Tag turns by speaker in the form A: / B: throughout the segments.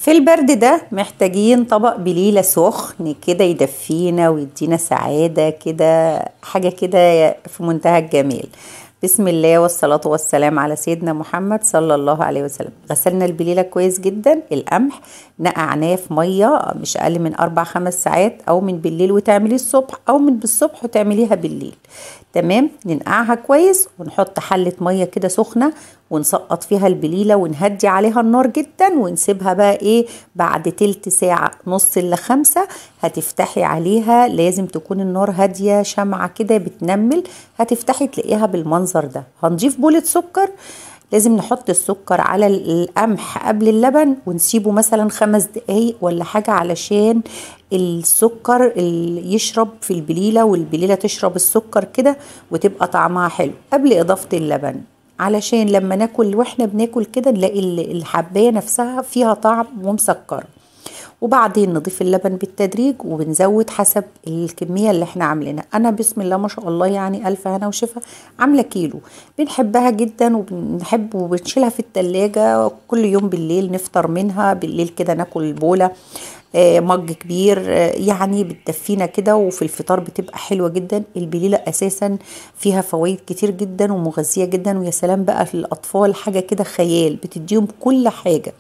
A: في البرد ده محتاجين طبق بليلة سخن كده يدفينا ويدينا سعادة كده حاجة كده في منتهى الجمال بسم الله والصلاة والسلام على سيدنا محمد صلى الله عليه وسلم غسلنا البليلة كويس جدا القمح نقعناه في مية مش أقل من أربع خمس ساعات أو من بالليل وتعمليه الصبح أو من بالصبح وتعمليها بالليل تمام ننقعها كويس ونحط حلة مية كده سخنة ونسقط فيها البليلة ونهدي عليها النار جدا ونسيبها بقى ايه بعد تلت ساعة نص إلا خمسة هتفتحي عليها لازم تكون النار هادية شمعة كده بتنمل هتفتحي تلاقيها بالمنظر ده هنضيف بولة سكر لازم نحط السكر على القمح قبل اللبن ونسيبه مثلا خمس دقايق ولا حاجة علشان السكر يشرب في البليلة والبليلة تشرب السكر كده وتبقى طعمها حلو قبل إضافة اللبن علشان لما ناكل واحنا بناكل كده نلاقي الحباية نفسها فيها طعم ومسكرة وبعدين نضيف اللبن بالتدريج وبنزود حسب الكمية اللي احنا عاملينها انا بسم الله ما شاء الله يعني الف هنا وشفا عاملة كيلو بنحبها جدا وبنحب وبنشيلها في التلاجة كل يوم بالليل نفطر منها بالليل كده ناكل بولة مج كبير يعني بتدفينا كده وفي الفطار بتبقى حلوه جدا البليله اساسا فيها فوائد كتير جدا ومغذيه جدا ويا سلام بقى للاطفال حاجه كده خيال بتديهم كل حاجه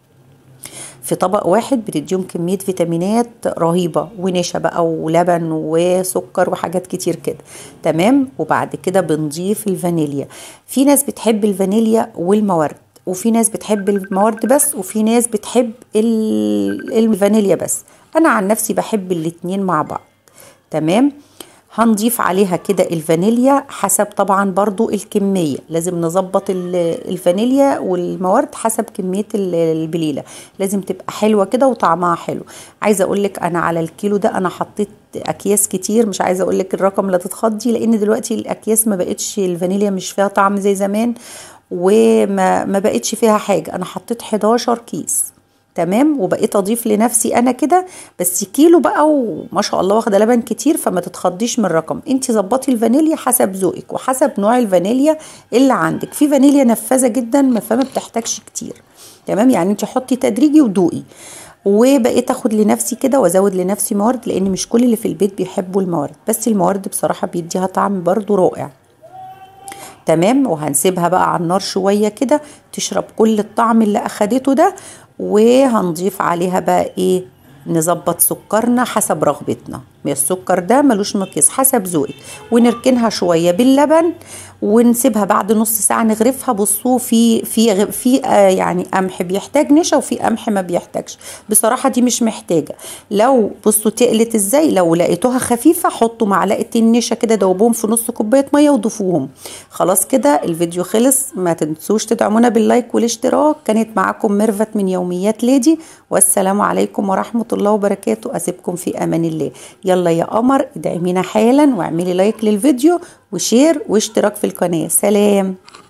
A: في طبق واحد بتديهم كمية فيتامينات رهيبة ونشا بقى ولبن وسكر وحاجات كتير كده تمام وبعد كده بنضيف الفانيليا في ناس بتحب الفانيليا والمورد وفي ناس بتحب المورد بس وفي ناس بتحب الفانيليا بس انا عن نفسي بحب الاتنين مع بعض تمام هنضيف عليها كده الفانيليا حسب طبعا برضو الكمية لازم نظبط الفانيليا والموارد حسب كمية البليلة لازم تبقى حلوة كده وطعمها حلو عايزة اقولك انا على الكيلو ده انا حطيت اكياس كتير مش عايزة اقولك الرقم لا تتخضي لان دلوقتي الاكياس ما بقتش الفانيليا مش فيها طعم زي زمان وما ما بقتش فيها حاجة انا حطيت 11 كيس تمام وبقيت اضيف لنفسي انا كده بس كيلو بقى وما شاء الله واخده لبن كتير فما تتخضيش من الرقم انت ظبطي الفانيليا حسب ذوقك وحسب نوع الفانيليا اللي عندك في فانيليا نفاذه جدا فما بتحتاجش كتير تمام يعني انت حطي تدريجي ودوقي وبقيت اخد لنفسي كده وازود لنفسي موارد لان مش كل اللي في البيت بيحبوا الموارد بس الموارد بصراحه بيديها طعم برضو رائع تمام وهنسيبها بقى على النار شويه كده تشرب كل الطعم اللي اخدته ده وهنضيف عليها بقى ايه نظبط سكرنا حسب رغبتنا السكر ده ملوش مقياس حسب ذوقك ونركنها شويه باللبن ونسيبها بعد نص ساعه نغرفها بصوا في في في آه يعني قمح بيحتاج نشا وفي قمح ما بيحتاجش بصراحه دي مش محتاجه لو بصوا تقلت ازاي لو لقيتوها خفيفه حطوا معلقه النشا كده دوبوهم في نص كوبايه ميه وضيفوهم خلاص كده الفيديو خلص ما تنسوش تدعمونا باللايك والاشتراك كانت معاكم ميرفت من يوميات ليدي والسلام عليكم ورحمه الله وبركاته اسيبكم في امان الله يلا يا قمر ادعمينا حالا واعملي لايك للفيديو وشير واشتراك في القناة سلام